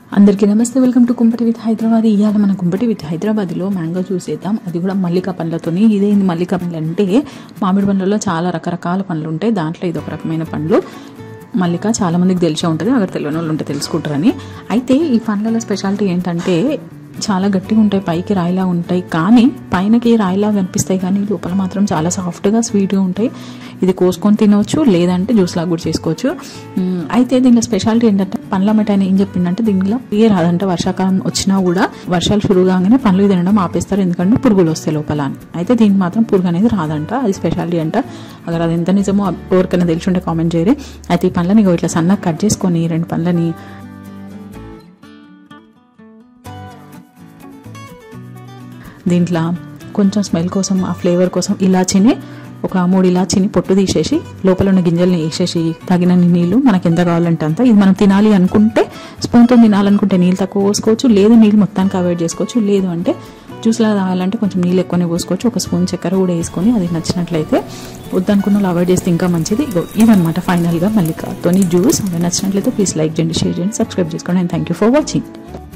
అందరికీ నమస్తే welcome to Kumpati with Hyderabad ఇవాళ మన కుంపటి విత్ హైదరాబాద్లో మ్యాంగో చూసేద్దాం అది కూడా మల్లిక పండ్లతోని ఇదేంది మల్లిక పండ్లు అంటే మామిడి పండ్లలో చాలా రకరకాల పండ్లు ఉంటాయి దాంట్లో ఇది ఒక రకమైన పండ్లు మల్లిక చాలా మందికి తెలిసే ఉంటుంది అక్కడ తెలియని వాళ్ళు ఉంటే తెలుసుకుంటారని అయితే ఈ పండ్లలో స్పెషాలిటీ ఏంటంటే చాలా గట్టిగా ఉంటాయి పైకి రాయిలా ఉంటాయి కానీ పైనకి రాయిలా కనిపిస్తాయి కానీ లోపల మాత్రం చాలా సాఫ్ట్గా స్వీట్గా ఉంటాయి ఇది కోసుకొని తినవచ్చు లేదంటే జ్యూస్ లాగా కూడా చేసుకోవచ్చు మ్, అయితే దీనిలో స్పెషాలిటీ ఏంటంటే పండ్ల మిఠాయి ఏం చెప్పిందంటే దీనిలో ఏ రాదంటే వర్షాకాలం వచ్చినా కూడా వర్షాలు షురు కాగానే పండ్లు తినడం ఆపేస్తారు ఎందుకంటే పురుగులు వస్తాయి లోపల అని అయితే దీనికి మాత్రం పురుగు అనేది రాదంట అది స్పెషాలిటీ అంట అక్కడ అది ఎంత నిజమో ఎవరికైనా తెలిసి ఉంటే కామెంట్ చేయరు అయితే ఈ పండ్లని ఇగో ఇట్లా సన్నగా కట్ చేసుకొని రెండు పండ్లని దీంట్లో కొంచెం స్మెల్ కోసం ఆ ఫ్లేవర్ కోసం ఇలాచీని ఒక మూడు ఇలాచీని పొట్టు తీసేసి లోపల ఉన్న గింజల్ని వేసేసి తగినన్ని నీళ్ళు మనకి ఎంత కావాలంటే అంత ఇది మనం తినాలి అనుకుంటే స్పూన్తో తినాలనుకుంటే నీళ్ళు తక్కువ పోసుకోవచ్చు లేదు నీళ్ళు మొత్తానికి అవాయిడ్ చేసుకోవచ్చు లేదు అంటే జ్యూస్లా తాగాలంటే కొంచెం నీళ్ళు ఎక్కువనే పోసుకోవచ్చు ఒక స్పూన్ చక్కెర కూడా వేసుకొని అది నచ్చినట్లయితే వద్దనుకున్న వాళ్ళు అవాయిడ్ చేస్తే ఇంకా మంచిది ఇగో ఇదనమాట ఫైనల్గా మల్లికతోని జ్యూస్ అది నచ్చినట్లయితే ప్లీజ్ లైక్ చేయండి షేర్ చేయండి సబ్స్క్రైబ్ చేసుకోండి and thank you for watching